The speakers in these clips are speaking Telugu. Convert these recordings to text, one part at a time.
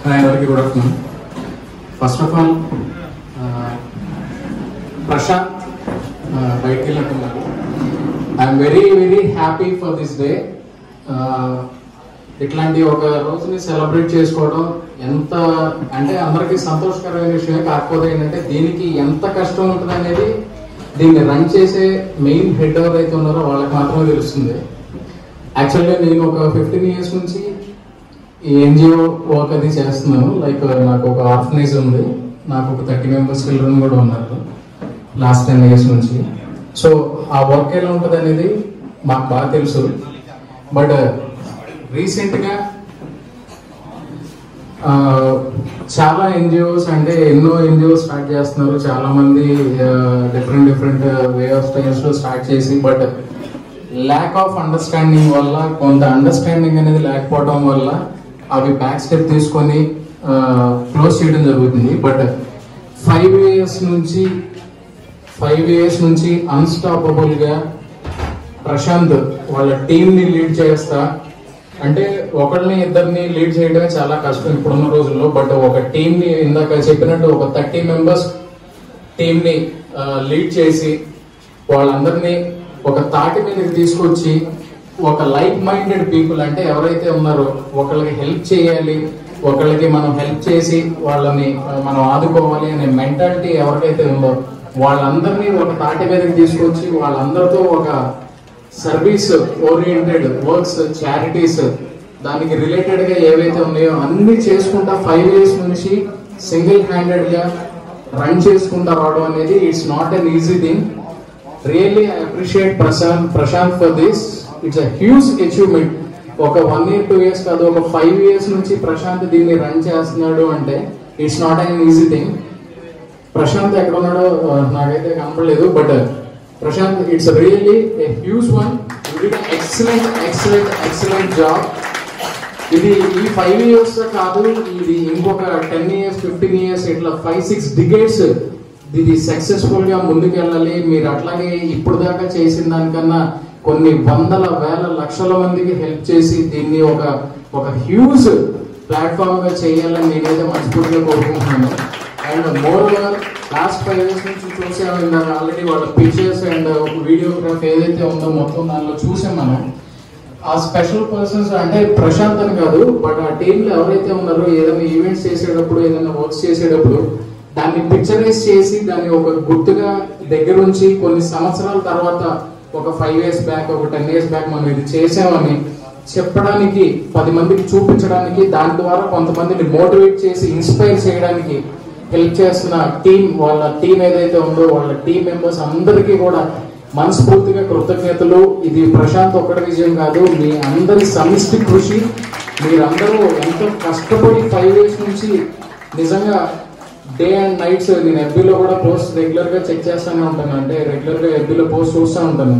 హాయ్ అందరికీ good afternoon first of all Prashanth బయటికి వెళ్ళినట్టున్నారు I'm very very happy for this day ఇట్లాంటి ఒక రోజుని సెలబ్రేట్ చేసుకోవడం ఎంత అంటే అందరికీ సంతోషకరమైన విషయం కాకపోతే ఏంటంటే దీనికి ఎంత కష్టం ఉంటుంది అనేది దీన్ని రన్ చేసే మెయిన్ హెడ్ ఎవరైతే ఉన్నారో వాళ్ళకి మాత్రమే తెలుస్తుంది యాక్చువల్గా నేను ఒక ఫిఫ్టీన్ ఇయర్స్ నుంచి ఈ ఎన్జిఓ వర్క్ అది చేస్తున్నాను లైక్ నాకు ఒక ఆర్ఫనైజ్ ఉంది నాకు ఒక థర్టీ మెంబర్స్ చిల్డ్రన్ కూడా ఉన్నారు లాస్ట్ టెన్ ఇయర్స్ నుంచి సో ఆ వర్క్ ఎలా ఉంటుంది అనేది మాకు బాగా తెలుసు బట్ రీసెంట్గా చాలా ఎన్జిఓస్ అంటే ఎన్నో ఎన్జిఓస్ స్టార్ట్ చేస్తున్నారు చాలా మంది different different way of styles లో స్టార్ట్ చేసి బట్ ల్యాక్ ఆఫ్ అండర్స్టాండింగ్ వల్ల కొంత అండర్స్టాండింగ్ అనేది లేకపోవడం వల్ల అవి బ్యాక్ స్టెప్ తీసుకొని క్లోజ్ చేయడం జరుగుతుంది బట్ ఫైవ్ ఇయర్స్ నుంచి ఫైవ్ ఇయర్స్ నుంచి అన్స్టాపబుల్ గా ప్రశాంత్ వాళ్ళ టీం ని లీడ్ చేస్తా అంటే ఒకళ్ళని ఇద్దరిని లీడ్ చేయడమే చాలా కష్టం ఇప్పుడున్న రోజుల్లో బట్ ఒక టీం ని ఇందాక చెప్పినట్టు ఒక థర్టీ మెంబర్స్ టీం ని లీడ్ చేసి వాళ్ళందరినీ ఒక తాటి మీదకి తీసుకొచ్చి ఒక లైక్ మైండెడ్ పీపుల్ అంటే ఎవరైతే ఉన్నారో ఒకళ్ళకి హెల్ప్ చేయాలి ఒకళ్ళకి మనం హెల్ప్ చేసి వాళ్ళని ఆ, మనం ఆదుకోవాలి అనే మెంటాలిటీ ఎవరికైతే ఉందో వాళ్ళందరినీ ఒక తాటి మీదకి తీసుకొచ్చి వాళ్ళందరితో ఒక సర్వీస్ ఓరియంటెడ్ వర్క్స్ చారిటీస్ దానికి రిలేటెడ్ గా ఏవైతే ఉన్నాయో అన్ని చేసుకుంటా ఫైవ్ ఇయర్స్ నుంచి సింగిల్ హ్యాండెడ్ గా రన్ చేసుకుంటా రావడం అనేది it's not an easy thing really I appreciate Prashanth Prashanth for this it's a huge achievement ఒక వన్ ఇయర్ టూ ఇయర్స్ కాదు ఒక ఫైవ్ ఇయర్స్ నుంచి ప్రశాంత్ దీన్ని రన్ చేస్తున్నాడు అంటే it's not an easy thing Prashanth ఎక్కడ ఉన్నాడో ఆ, నాకైతే కనపడలేదు but Prashanth it's really a huge one excellent excellent excellent job ఇది ఈ ఫైవ్ ఇయర్స్ కాదు ఇది ఇంకొక టెన్ ఇయర్స్ ఫిఫ్టీన్ ఇయర్స్ ఇట్లా ఫైవ్ సిక్స్ డిగేట్స్ ఇది సక్సెస్ఫుల్ గా ముందుకెళ్ళాలి మీరు అట్లాగే ఇప్పుడు దాకా చేసిన దానికన్నా కొన్ని వందల వేల లక్షల మందికి హెల్ప్ చేసి దీన్ని ఒక ఒక హ్యూజ్ ప్లాట్ఫామ్ గా చేయాలని నేనైతే మనస్ఫూర్తిగా కోరుకుంటున్నాను and moreover last five years నుంచి చూసాము ఇందాక ఆల్రెడీ వాళ్ళ పిక్చర్స్ అండ్ వీడియోగ్రాఫ్ ఏదైతే ఉందో మొత్తం దానిలో చూసాం మనం ఆ స్పెషల్ పర్సన్స్ అంటే ప్రశాంత్ అని కాదు బట్ ఆ టీమ్ లో ఎవరైతే ఉన్నారో ఏదైనా ఈవెంట్స్ చేసేటప్పుడు ఏదైనా వర్క్స్ చేసేటప్పుడు దాన్ని పిక్చరైజ్ చేసి దాన్ని ఒక గుర్తుగా దగ్గర ఉంచి కొన్ని సంవత్సరాల తర్వాత ఒక ఫైవ్ ఇయర్స్ బ్యాక్ ఒక టెన్ ఇయర్స్ బ్యాక్ మనం ఇది చేసామని చెప్పడానికి పది మందికి చూపించడానికి దాని ద్వారా కొంతమందిని మోటివేట్ చేసి ఇన్స్పైర్ చేయడానికి హెల్ప్ చేస్తున్న టీం వాళ్ళ టీం ఏదైతే ఉందో వాళ్ళ టీం మెంబర్స్ అందరికీ కూడా మనస్ఫూర్తిగా కృతజ్ఞతలు ఇది ప్రశాంత్ ఒక్కడి విజయం కాదు మీ అందరి సమిష్టి కృషి మీరందరూ ఎంతో కష్టపడి ఫైవ్ ఇయర్స్ నుంచి నిజంగా డే అండ్ నైట్స్ నేను ఎఫ్బీలో కూడా పోస్ట్ రెగ్యులర్ గా చెక్ చేస్తానే ఉంటాను అంటే రెగ్యులర్ గా ఎఫ్బీలో పోస్ట్ చూస్తూ ఉంటాను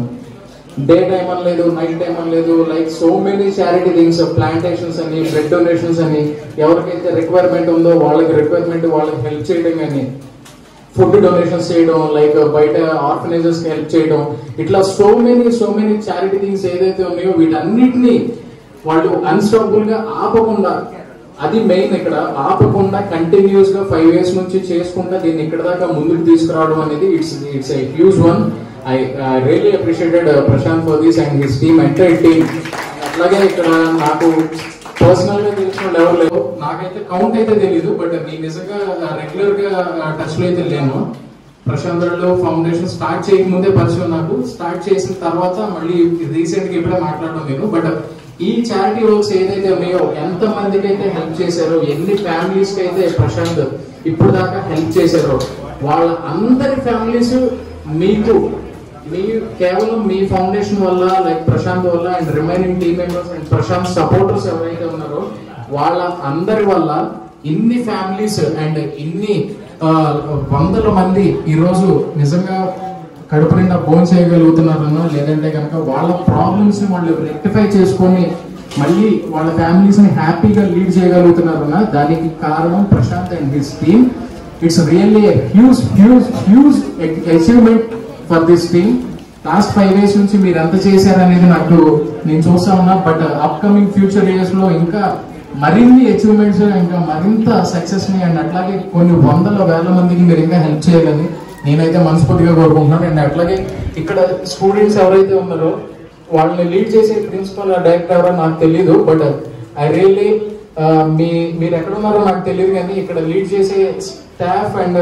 డే టైం అని లేదు నైట్ టైం అని లేదు like so many charity things plantations అని బ్లడ్ డొనేషన్స్ అని ఎవరికైతే రిక్వైర్మెంట్ ఉందో వాళ్ళకి రిక్వైర్మెంట్ వాళ్ళకి హెల్ప్ చేయడం కానీ ఫుడ్ డొనేషన్స్ చేయడం లైక్ బయట ఆర్ఫనైజెస్ కి హెల్ప్ చేయడం ఇట్లా so many so many charity things ఏదైతే ఉన్నాయో వీటన్నిటిని వాళ్ళు అన్స్టాపబుల్ గా ఆపకుండా అది మెయిన్ ఇక్కడ ఆపకుండా కంటిన్యూస్ గా ఫైవ్ ఇయర్స్ నుంచి చేసుకుంటా దీన్ని ఇక్కడ దాకా ముందుకు తీసుకురావడం అనేది it's it's I huge one I really appreciated Prashanth for this and his team entire team అట్లాగే ఇక్కడ నాకు పర్సనల్ గా తెలిసిన వాళ్ళు ఎవరు లేవు నాకైతే కౌంట్ అయితే తెలియదు బట్ నేను నిజంగా రెగ్యులర్ గా టచ్ లో అయితే లేను ప్రశాంత్ రెడ్డిలో ఫౌండేషన్ స్టార్ట్ చేయకముందే పరిచయం నాకు స్టార్ట్ చేసిన తర్వాత మళ్ళీ రీసెంట్ గా ఇప్పుడే మాట్లాడడం నేను బట్ ఈ చారిటీ వర్క్స్ ఏదైతే ఉన్నాయో ఎంత మందికి అయితే హెల్ప్ చేశారో ఎన్ని ఫ్యామిలీస్ కి అయితే ప్రశాంత్ ఇప్పుడు దాకా హెల్ప్ చేశారో వాళ్ళ అందరి ఫ్యామిలీస్ మీకు మీ కేవలం మీ ఫౌండేషన్ వల్ల లైక్ ప్రశాంత్ వల్ల and remaining team members and Prashanth supporters ఎవరైతే ఉన్నారో వాళ్ళ అందరి వల్ల ఇన్ని ఫ్యామిలీస్ అండ్ ఇన్ని ఆ, వందల మంది ఈరోజు నిజంగా కడుపు నిండా భోజనం చేయగలుగుతున్నారన్నా లేదంటే కనుక వాళ్ళ ప్రాబ్లమ్స్ ని వాళ్ళు రెక్టిఫై చేసుకొని మళ్ళీ వాళ్ళ ఫ్యామిలీస్ ని హ్యాపీగా లీడ్ చేయగలుగుతున్నారన్నా దానికి కారణం Prashanth and his team it's really huge huge huge achievement for this team last five years నుంచి మీరు ఎంత చేశారనేది నాకు నేను చూస్తా ఉన్నా బట్ అప్కమింగ్ ఫ్యూచర్ ఇయర్స్ లో ఇంకా మరిన్ని అచీవ్మెంట్స్ ఇంకా మరింత సక్సెస్ ని అండ్ అట్లాగే కొన్ని వందల వేల మందికి మీరు ఇంకా హెల్ప్ చేయాలని నేనైతే మనస్ఫూర్తిగా కోరుకుంటున్నాను అండ్ అట్లాగే ఇక్కడ స్టూడెంట్స్ ఎవరైతే ఉన్నారో వాళ్ళని లీడ్ చేసే ప్రిన్సిపల్ డైరెక్టర్ ఎవరో నాకు తెలియదు బట్ ఐ రియల్లీ మీ మీరు ఎక్కడ ఉన్నారో నాకు తెలియదు కానీ ఇక్కడ లీడ్ చేసే స్టాఫ్ అండ్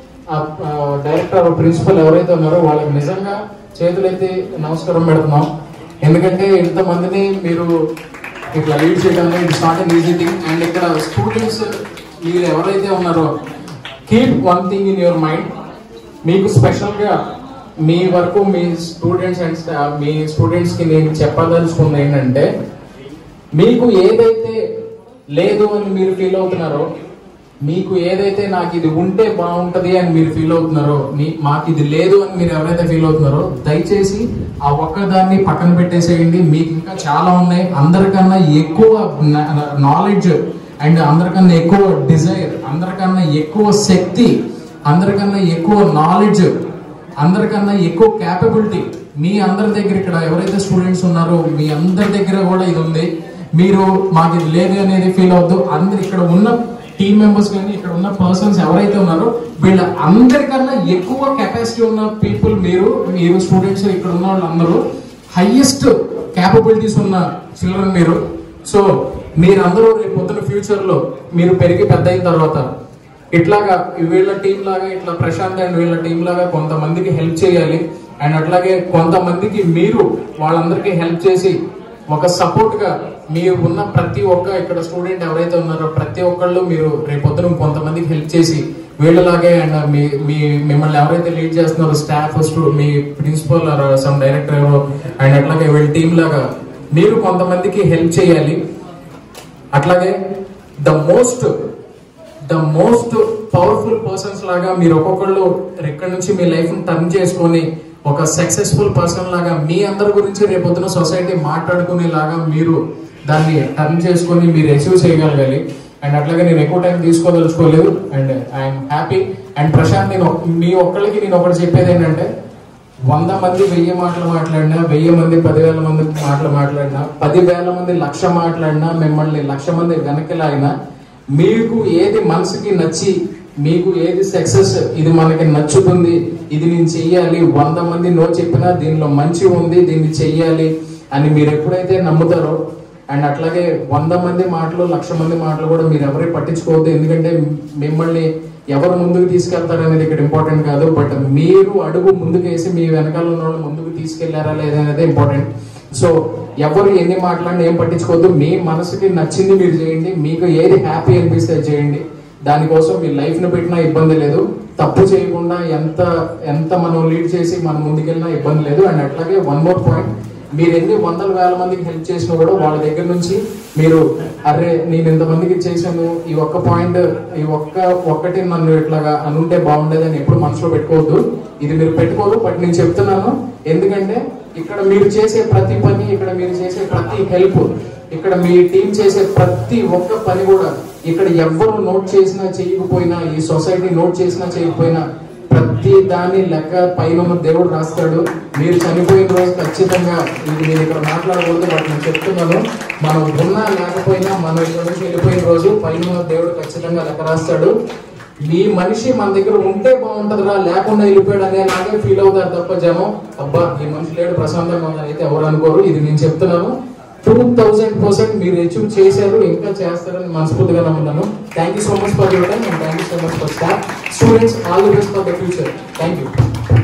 డైరెక్టర్ ప్రిన్సిపల్ ఎవరైతే ఉన్నారో వాళ్ళకి నిజంగా చేతులైతే నమస్కారం పెడుతున్నాం ఎందుకంటే ఇంతమందిని మీరు ఇట్లా లీడ్ చేయడం it's not an easy thing and ఇక్కడ స్టూడెంట్స్ మీరు ఎవరైతే ఉన్నారో keep one thing in your mind మీకు స్పెషల్గా మీ వరకు మీ స్టూడెంట్స్ అండ్ మీ స్టూడెంట్స్కి నేను చెప్పదలుచుకుంది ఏంటంటే మీకు ఏదైతే లేదు అని మీరు ఫీల్ అవుతున్నారో మీకు ఏదైతే నాకు ఇది ఉంటే బాగుంటది అని మీరు ఫీల్ అవుతున్నారో మీ- మాకు ఇది లేదు అని మీరు ఎవరైతే ఫీల్ అవుతున్నారో దయచేసి ఆ ఒక్కదాన్ని పక్కన పెట్టేసేయండి మీకు ఇంకా చాలా ఉన్నాయి అందరికన్నా ఎక్కువ నాలెడ్జ్ అండ్ అందరికన్నా ఎక్కువ డిజైర్ అందరికన్నా ఎక్కువ శక్తి అందరికన్నా ఎక్కువ నాలెడ్జ్ అందరికన్నా ఎక్కువ క్యాపబిలిటీ మీ అందరి దగ్గర ఇక్కడ ఎవరైతే స్టూడెంట్స్ ఉన్నారో మీ అందరి దగ్గర కూడా ఇది ఉంది మీరు మాకు ఇది లేదు అనేది ఫీల్ అవద్దు అందరు ఇక్కడ ఉన్న టీమ్ మెంబర్స్ కానీ ఇక్కడ ఉన్న పర్సన్స్ ఎవరైతే ఉన్నారో వీళ్ళ అందరికన్నా ఎక్కువ కెపాసిటీ ఉన్న పీపుల్ మీరు మీరు స్టూడెంట్స్ ఇక్కడ ఉన్న వాళ్ళందరూ హైయెస్ట్ క్యాపబిలిటీస్ ఉన్న చిల్డ్రన్ మీరు సో మీరందరూ రేపు పొద్దున ఫ్యూచర్ లో మీరు పెరిగి పెద్ద అయిన తర్వాత ఇట్లాగా వీళ్ళ టీం లాగా ఇట్లా ప్రశాంత్ అండ్ వీళ్ళ టీం లాగా కొంతమందికి హెల్ప్ చేయాలి అండ్ అట్లాగే కొంతమందికి మీరు వాళ్ళందరికీ హెల్ప్ చేసి ఒక సపోర్ట్ గా మీరు ఉన్న ప్రతి ఒక్క ఇక్కడ స్టూడెంట్ ఎవరైతే ఉన్నారో ప్రతి ఒక్కళ్ళు మీరు రేపొద్దున కొంతమందికి హెల్ప్ చేసి వీళ్ళలాగే అండ్ మీ మీ మిమ్మల్ని ఎవరైతే లీడ్ చేస్తున్నారో స్టాఫ్ మీ ప్రిన్సిపల్ సమ్ డైరెక్టర్ అండ్ అట్లాగే వీళ్ళ టీం లాగా మీరు కొంతమందికి హెల్ప్ చేయాలి అట్లాగే the most the most powerful persons లాగా మీరు ఒక్కొక్కళ్ళు ఇక్కడ నుంచి మీ లైఫ్ టర్న్ చేసుకొని ఒక సక్సెస్ఫుల్ పర్సన్ లాగా మీ అందరి గురించి రేపొద్దున సొసైటీ మాట్లాడుకునేలాగా మీరు దాన్ని టర్న్ చేసుకొని మీరు అచీవ్ చేయగలగాలి అండ్ అట్లాగే నేను ఎక్కువ టైం తీసుకోదలుచుకోలేదు and I'm happy and Prashanth నేను ఒక్- మీ ఒక్కళ్ళకి నేను ఒకటి చెప్పేది ఏంటంటే వంద మంది వెయ్యి మాటలు మాట్లాడినా వెయ్యి మంది పదివేల మంది మాటలు మాట్లాడినా పదివేల మంది లక్ష మాట్లాడినా మిమ్మల్ని లక్ష మంది వెనక్కి లాగినా మీకు ఏది మనసుకి నచ్చి మీకు ఏది సక్సెస్ ఇది మనకి నచ్చుతుంది ఇది నేను చెయ్యాలి వంద మంది నో చెప్పినా దీనిలో మంచి ఉంది దీన్ని చెయ్యాలి అని మీరు ఎప్పుడైతే నమ్ముతారో అండ్ అట్లాగే వంద మంది మాటలు లక్ష మంది మాటలు కూడా మీరు ఎవరి పట్టించుకోవద్దు ఎందుకంటే మిమ్మల్ని ఎవరు ముందుకు తీసుకెళ్తారు అనేది ఇక్కడ ఇంపార్టెంట్ కాదు బట్ మీరు అడుగు ముందుకు వేసి మీ వెనకాల ఉన్న వాళ్ళు ముందుకు తీసుకెళ్లారా లేదనేది ఇంపార్టెంట్ సో ఎవరు ఎన్ని మాట్లాడినా ఏం పట్టించుకోవద్దు మీ మనసుకి నచ్చింది మీరు చేయండి మీకు ఏది హ్యాపీ అనిపిస్తే అది చేయండి దానికోసం మీ లైఫ్ ను పెట్టినా ఇబ్బంది లేదు తప్పు చేయకుండా ఎంత ఎంత మనం లీడ్ చేసి మనం ముందుకెళ్ళినా ఇబ్బంది లేదు అండ్ అట్లాగే వన్ మోర్ పాయింట్ మీరు ఎన్ని వందల వేల మందికి హెల్ప్ చేసినా కూడా వాళ్ళ దగ్గర నుంచి మీరు అరే నేను ఇంతమందికి చేశాను ఈ ఒక్క పాయింట్ ఈ ఒక్క ఒక్కటి నన్ను ఇట్లాగా అనుంటే బాగుండేదని ఎప్పుడు మనసులో పెట్టుకోవద్దు ఇది మీరు పెట్టుకోరు బట్ నేను చెప్తున్నాను ఎందుకంటే ఇక్కడ మీరు చేసే ప్రతి పని ఇక్కడ మీరు చేసే ప్రతి హెల్ప్ ఇక్కడ మీ టీం చేసే ప్రతి ఒక్క పని కూడా ఇక్కడ ఎవ్వరు నోట్ చేసినా చేయకపోయినా ఈ సొసైటీ నోట్ చేసినా చేయకపోయినా ప్రతి దాని లెక్క పైన ఉన్న దేవుడు రాస్తాడు మీరు చనిపోయిన రోజు ఖచ్చితంగా ఇది నేను ఇక్కడ మాట్లాడకూడదు బట్ నేను చెప్తున్నాను మనం ఉన్నా లేకపోయినా మనం ఇక్కడ నుంచి వెళ్ళిపోయిన రోజు పైన ఉన్న దేవుడు ఖచ్చితంగా లెక్క రాస్తాడు మీ మనిషి మన దగ్గర ఉంటే బాగుంటదిరా లేకుండా వెళ్ళిపోయాడు అనే నాకే ఫీల్ అవుతారు తప్ప జనం అబ్బా ఈ మనిషి లేడు ప్రశాంతంగా ఉందని అయితే ఎవరు అనుకోరు ఇది నేను చెప్తున్నాను టూ థౌసండ్ పర్సెంట్ మీరు అచీవ్ చేశారు ఇంకా చేస్తారని మనస్ఫూర్తిగా నమ్ముతున్నాను thank you so much for your time and thank you so much for staff students all the best for the future thank you